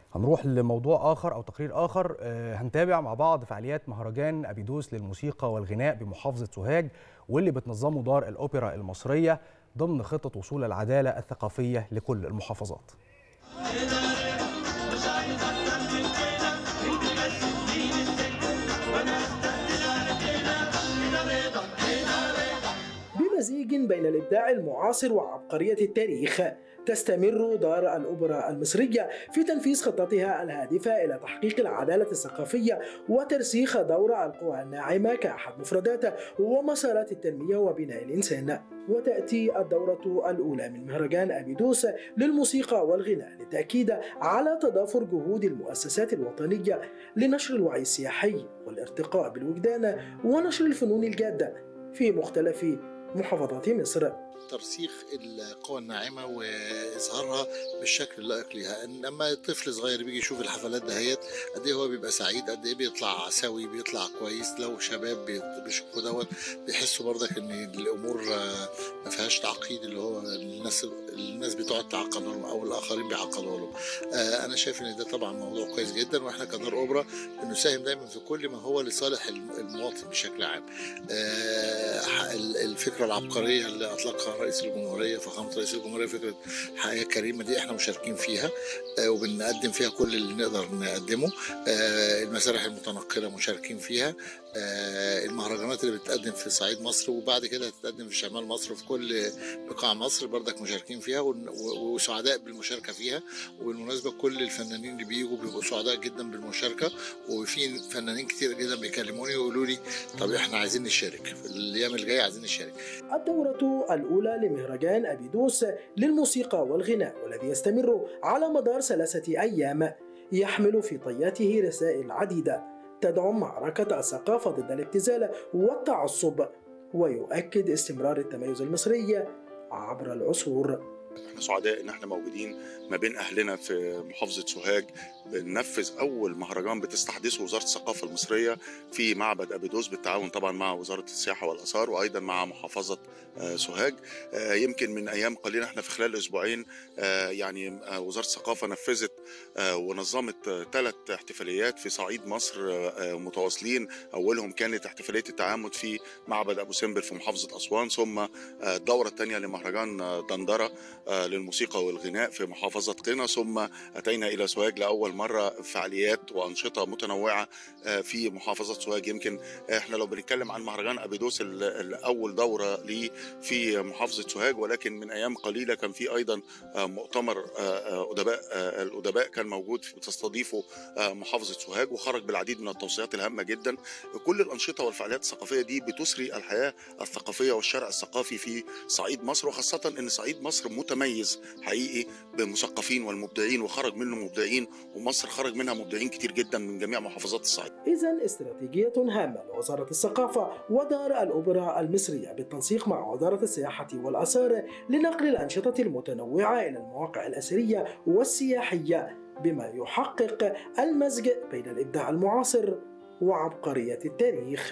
هنروح لموضوع اخر او تقرير اخر هنتابع مع بعض فعاليات مهرجان ابيدوس للموسيقى والغناء بمحافظه سوهاج واللي بتنظمه دار الاوبرا المصريه ضمن خطه وصول العداله الثقافيه لكل المحافظات. بمزيج بين الإبداع المعاصر وعبقرية التاريخ تستمر دار الأوبرا المصرية في تنفيذ خطتها الهادفة إلى تحقيق العدالة الثقافية وترسيخ دور القوى الناعمة كأحد مفردات ومسارات التنمية وبناء الإنسان وتأتي الدورة الأولى من مهرجان أبيدوس للموسيقى والغناء للتأكيد على تضافر جهود المؤسسات الوطنية لنشر الوعي السياحي والارتقاء بالوجدان ونشر الفنون الجادة في مختلف محافظات مصر ترسيخ القوى الناعمه واظهارها بالشكل اللائق ليها انما طفل صغير بيجي يشوف الحفلات دهيت قد ايه هو بيبقى سعيد قد ايه بيطلع سوي بيطلع كويس لو شباب بيشوفوا دوت بيحسوا برضك ان الامور ما فيهاش تعقيد اللي هو الناس الناس بتقعد تعقد لهم او الاخرين بيعقدوا لهم انا شايف ان ده طبعا موضوع كويس جدا واحنا كدار اوبرا بنساهم دايما في كل ما هو لصالح المواطن بشكل عام الفكره العبقريه اللي اطلقها رئيس الجمهوريه فخامه رئيس الجمهوريه فكره حياه كريمه دي احنا مشاركين فيها وبنقدم فيها كل اللي نقدر نقدمه المسارح المتنقله مشاركين فيها المهرجانات اللي بتقدم في صعيد مصر وبعد كده هتتقدم في شمال مصر وفي كل بقاع مصر بردك مشاركين فيها وسعداء بالمشاركه فيها وبالمناسبه كل الفنانين اللي بيجوا بيبقوا سعداء جدا بالمشاركه وفي فنانين كتير جدا بيكلموني ويقولوا لي طب احنا عايزين نشارك في الايام الجايه عايزين نشارك الدورة الأولى لمهرجان أبيدوس للموسيقى والغناء والذي يستمر على مدار ثلاثة أيام يحمل في طياته رسائل عديدة تدعم معركة الثقافة ضد الابتذال والتعصب ويؤكد استمرار التميز المصري عبر العصور احنا سعداء ان احنا موجودين ما بين اهلنا في محافظه سوهاج بننفذ اول مهرجان بتستحدثه وزاره الثقافه المصريه في معبد ابيدوس بالتعاون طبعا مع وزاره السياحه والاثار وايضا مع محافظه سوهاج يمكن من ايام قليله احنا في خلال اسبوعين يعني وزاره الثقافه نفذت ونظمت ثلاث احتفاليات في صعيد مصر متواصلين اولهم كانت احتفاليه التعامد في معبد ابو سمبل في محافظه اسوان ثم الدوره الثانيه لمهرجان دندره للموسيقى والغناء في محافظة قنا ثم أتينا إلى سوهاج لأول مرة فعاليات وأنشطة متنوعة في محافظة سوهاج يمكن إحنا لو بنتكلم عن مهرجان أبيدوس الأول دورة ليه في محافظة سوهاج ولكن من أيام قليلة كان في أيضا مؤتمر أدباء الأدباء كان موجود تستضيفه محافظة سوهاج وخرج بالعديد من التوصيات الهامة جدا كل الأنشطة والفعاليات الثقافية دي بتسري الحياة الثقافية والشارع الثقافي في صعيد مصر وخاصة أن صعيد مصر متميز حقيقي بالمثقفين والمبدعين وخرج منه مبدعين ومصر خرج منها مبدعين كتير جدا من جميع محافظات الصعيد. إذا استراتيجية هامة لوزارة الثقافة ودار الأوبرا المصرية بالتنسيق مع وزارة السياحة والآثار لنقل الأنشطة المتنوعة إلى المواقع الأثرية والسياحية بما يحقق المزج بين الإبداع المعاصر وعبقرية التاريخ.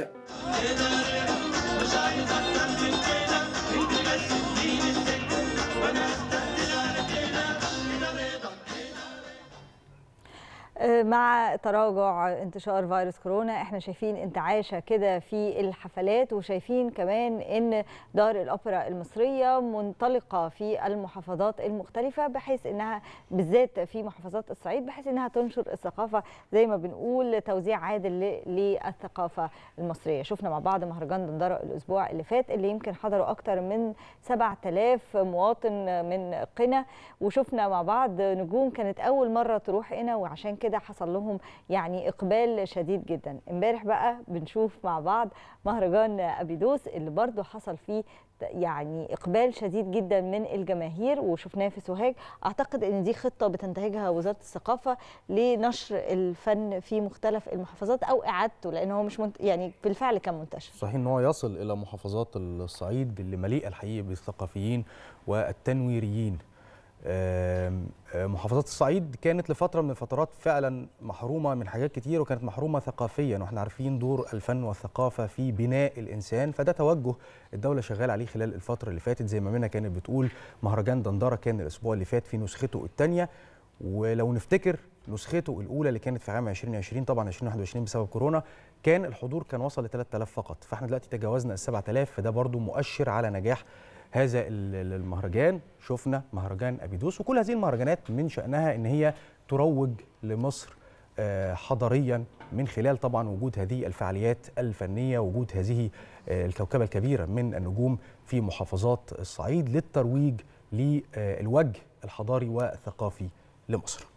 مع تراجع انتشار فيروس كورونا احنا شايفين انتعاشه كده في الحفلات وشايفين كمان ان دار الاوبرا المصريه منطلقه في المحافظات المختلفه بحيث انها بالذات في محافظات الصعيد بحيث انها تنشر الثقافه زي ما بنقول توزيع عادل للثقافه المصريه شفنا مع بعض مهرجان دندره الاسبوع اللي فات اللي يمكن حضروا اكتر من 7000 مواطن من قنا وشفنا مع بعض نجوم كانت اول مره تروح قنا وعشان كده كده حصل لهم يعني اقبال شديد جدا امبارح بقى بنشوف مع بعض مهرجان ابيدوس اللي برضو حصل فيه يعني اقبال شديد جدا من الجماهير وشفناه في سوهاج اعتقد ان دي خطه بتنتهجها وزاره الثقافه لنشر الفن في مختلف المحافظات او اعادته لان هو مش منت... يعني بالفعل كان منتشر صحيح ان هو يصل الى محافظات الصعيد اللي مليئه الحقيقه بالثقافيين والتنويريين محافظات الصعيد كانت لفتره من الفترات فعلا محرومه من حاجات كتير وكانت محرومه ثقافيا واحنا عارفين دور الفن والثقافه في بناء الانسان فده توجه الدوله شغال عليه خلال الفتره اللي فاتت زي ما منى كانت بتقول مهرجان دندره كان الاسبوع اللي فات في نسخته الثانيه ولو نفتكر نسخته الاولى اللي كانت في عام 2020 طبعا 2021 بسبب كورونا كان الحضور كان وصل ل 3000 فقط فاحنا دلوقتي تجاوزنا ال 7000 فده برضو مؤشر على نجاح هذا المهرجان شفنا مهرجان ابيدوس وكل هذه المهرجانات من شانها ان هي تروج لمصر حضاريا من خلال طبعا وجود هذه الفعاليات الفنيه وجود هذه الكوكبه الكبيره من النجوم في محافظات الصعيد للترويج للوجه الحضاري والثقافي لمصر